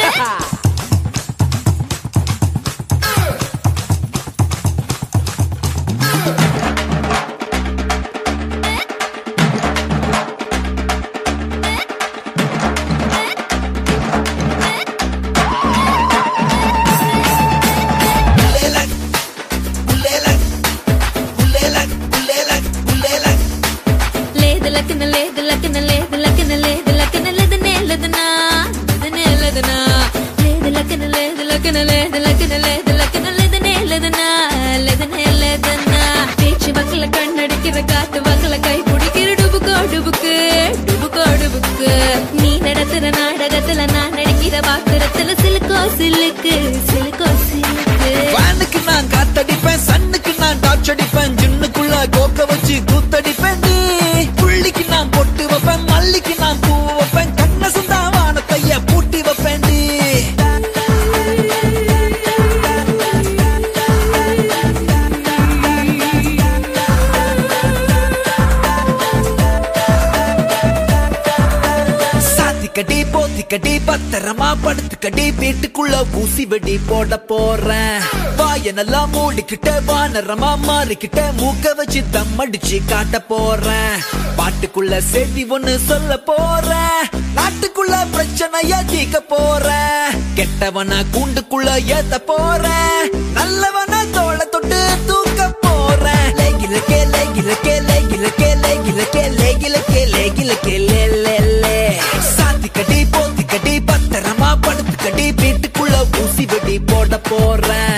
లేదు లక్కన లేదు లక్కన లేదు లక్కన లేదు లక్కన లేదు నేలదనా లేదు నేలదనా లేదు లక్కన లేదు లక్కన లేదు లక్కన లేదు లక్కన లేదు నేలదనా లేదు నేలదనా பேச்சு வக்கல கண்ணடிக்கிற காத்து வக்கல கை பிடிக்கிற டுபுக்கோ டுபுக்கு டுபுக்கோ டுபுக்கு நீ நடத்துற நாடகத்துல நான் நடிக்கிற பாத்திரத்துல சிலுக்கோ சிலுக்கு சிலுக்கோ சிலுக்கு வானுக்கு நான் காத்தடிப்பேன் சன்னுக்கு நான் டார்ச் அடிப்பேன் ஜின்னுக்குள்ள கோக்க வச்சு கூத்தடிப்பேன் நீ புள்ளிக்கு நான் பொட்டு வைப்பேன் மல்லிக்கு நான் பூ வைப்பேன் கண்ண சுந்தா வானத்தைய பூட்டி வைப்பேன் நீ சாத்திக்கடி போத்திக்கடி பத்திரமா படுத்துக்கடி வீட்டுக்குள்ள ஊசி வெடி போட போறேன் வாயனெல்லாம் மூடிக்கிட்ட வானரமா மாறிக்கிட்ட மூக்க வச்சு தம் அடிச்சு காட்ட போறேன் பாட்டுக்குள்ள செய்தி ஒண்ணு சொல்ல போறேன் நாட்டுக்குள்ள பிரச்சனைய தீக்க போறேன் கெட்டவன கூண்டுக்குள்ள ஏத்த போறேன் நல்லவன தோள தொட்டு தூக்க போறேன் லேகில கே லேகில கே லேகில கே லேகில கே லேகில கே லேகில கே லே லே லே சாத்திக்கடி போத்திக்கடி பத்திரமா படுத்துக்கடி வீட்டுக்குள்ள ஊசி வெடி போட போறேன்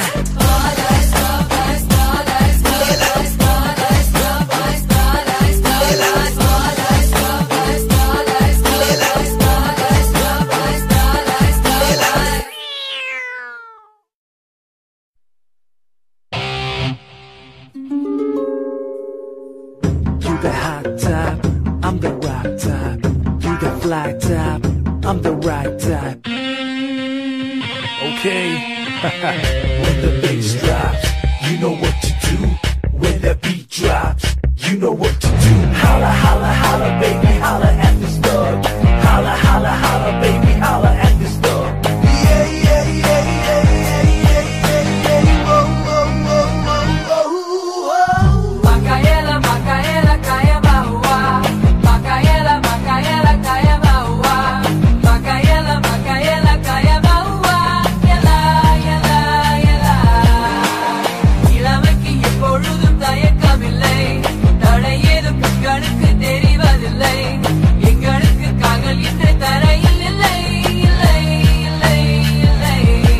You the hot type, I'm the rock type. You the fly type, I'm the right type. Okay. when the bass drops, you know what to do. When the beat drops, you know what to do. Holla, holla, holla, baby, holla at the stub. Holla, holla, holla, baby, holla at the stub. Yeah, yeah, yeah, yeah, yeah, yeah, yeah, yeah. Whoa, whoa, whoa, whoa, whoa, whoa. Macaela, Macaela, caia baua. Macaela, Macaela, caia baua. Macaela, Macaela, caia baua. Yela, yela, yela. இளமைக்கு எப்பொழுதும் தயக்கமில்லை தடை ஏதும் கண்களுக்கு தெரிவதில்லை எங்களுக்கு காகல் இன்று தரையில் இல்லை இல்லை இல்லை இல்லை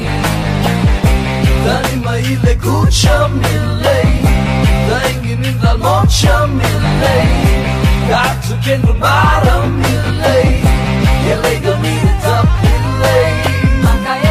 தனிமையிலே கூச்சம் இல்லை தயங்கி நின்றால் மோட்சம் இல்லை காற்றுக்கென்று பாரம் இல்லை எல்லைகள் மீது தப்பில்லை Macaela,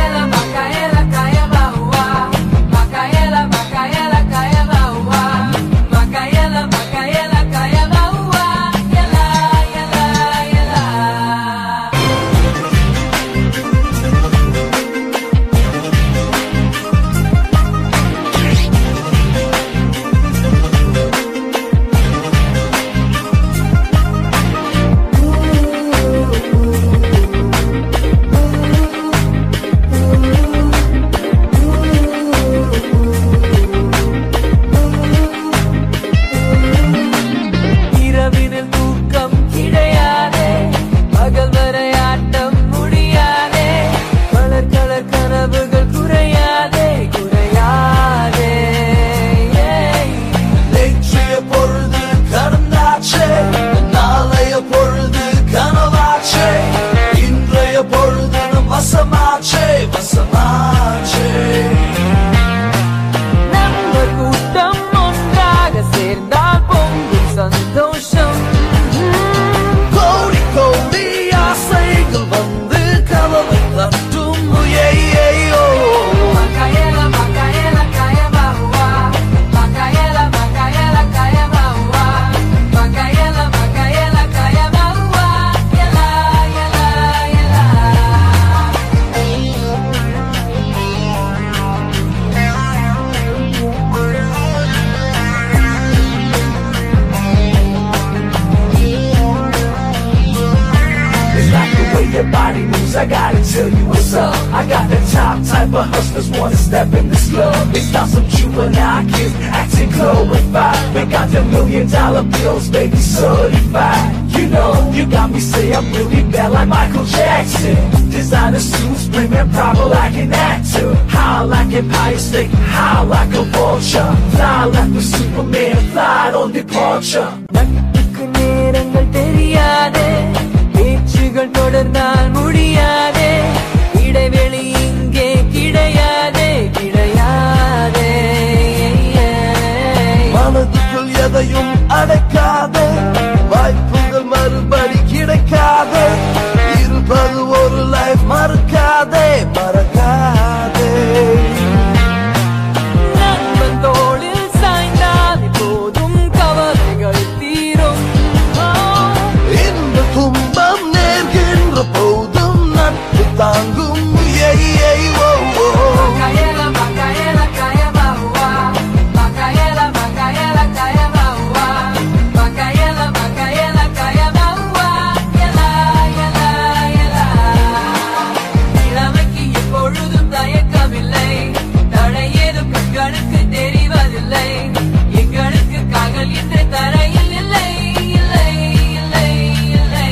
வசமாச்சே வசமாச்சே நம்ம கூட்டம் ஒன்றாக சேர்ந்தால் பொங்கும் சந்தோஷம் கோடி கோடி ஆசைகள் வந்து கதவை தட்டும் ஏயோ Macaela, Macaela, caia barua. Macaela, Macaela, caia barua. Macaela, Macaela, caia barua. Yela, yela, yela. It's like the way your body moves, I gotta tell you what's up. I got the top type of hustlers wanna step in this club. It's not some juvenile kids acting glorified. We got the million dollar bills, baby, certified. You know, you got me say I'm really bad like Michael Jackson. Designer suits, premium proper like an actor. High like Empire State, high like a vulture. Fly like the Superman, fly on departure. நட்புக்கு நேரங்கள் தெரியாதே பேச்சுகள் தொடர்ந்தால் முடியாதே இடைவெளி இங்கே கிடையாதே கிடையாதே மனதுக்குள் எதையும் அடைக்காதே வாய்ப்புகள் மறுபடி கிடைக்காதே இருப்பது ஒரு லைஃப் மறக்காதே மறக்காதே நண்பன் தோளில் சாய்ந்தால் போதும் கவலைகள் தீரும் ஆ. இந்த துன்பம் நேர்கின்ற போதும் நட்பு தாங்கும் ஏய், ஏய், ஓ, ஓ. Macaela, Macaela, caia barua. Macaela, Macaela, caia barua. Macaela, Macaela, caia barua. Yela, yela, yela. இளமைக்கு எப்பொழுதும் தயக்கமில்லை தடை ஏதும் கண்களுக்கு தெரிவதில்லை எங்களுக்கு காகல் இன்று தரையில் இல்லை இல்லை இல்லை இல்லை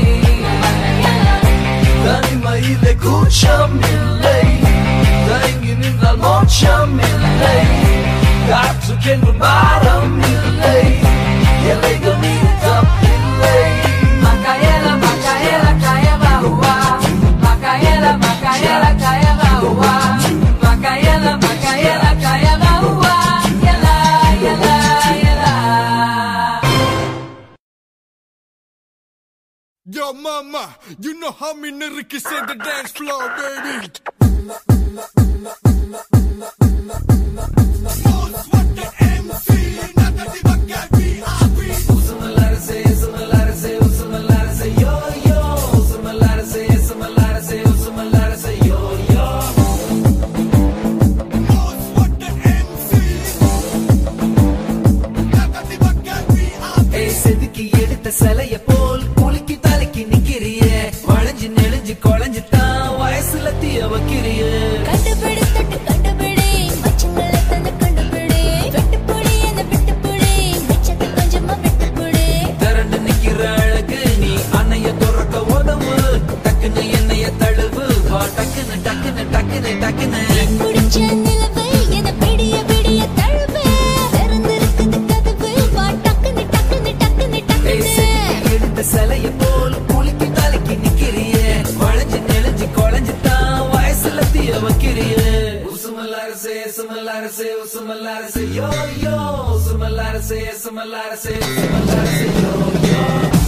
தனிமையிலே கூச்சம் இல்லை தயங்கி நின்றால் மோட்சம் இல்லை காற்றுக்கென்று பாரம் இல்லை எல்லைகள் மீது தப்பில்லை Macaela, Macaela, caia barua. Macaela, Macaela, caia barua. Macaela, Macaela, caia barua. Yela, yela, yela. Yo, mama, you know how me Ricky said the dance floor, baby. ஏய், செதுக்கி எடுத்த சிலைய போல் குலுக்கி தலைக்கு நிக்கிறிய வளைஞ்சு நெளிஞ்சு குழஞ்சு தான் வயசுல தீய வைக்கிறிய கண்டுபிடி தொட்டு கண்டுபிடி மச்சங்களை தந்து கண்டுபிடி வெட்டுப்புடி என்ன விட்டுப்புடி மிச்சத்தை கொஞ்சமா விட்டுப்புடி திரண்டு நிக்கிற அழகு நீ அன்னைய துறக்க உதவு டக்குன்னு என்னைய தழுவு வா டக்குன்னு டக்குன்னு டக்குன்னு டக்குன்னு பிடிச்ச நிலவு என பிடிய பிடிய தழுவு திறந்திருக்குது கதவு வா டக்குனு டக்குனு டக்குனு ஏய், டக்குனு செதுக்கி எடுத்த சிலைய போல் குலுக்கி தலைக்கு நிக்கிறிய வளைஞ்சு நெளிஞ்சு குழஞ்சு தான் வயசுல தீய வைக்கிறிய உசுமல்லாரசே சுமல்லாரசே உசுமல்லாரசே யோ யோ உசுமல்லாரசே சுமல்லாரசே உசுமல்லாரசே யோ யோ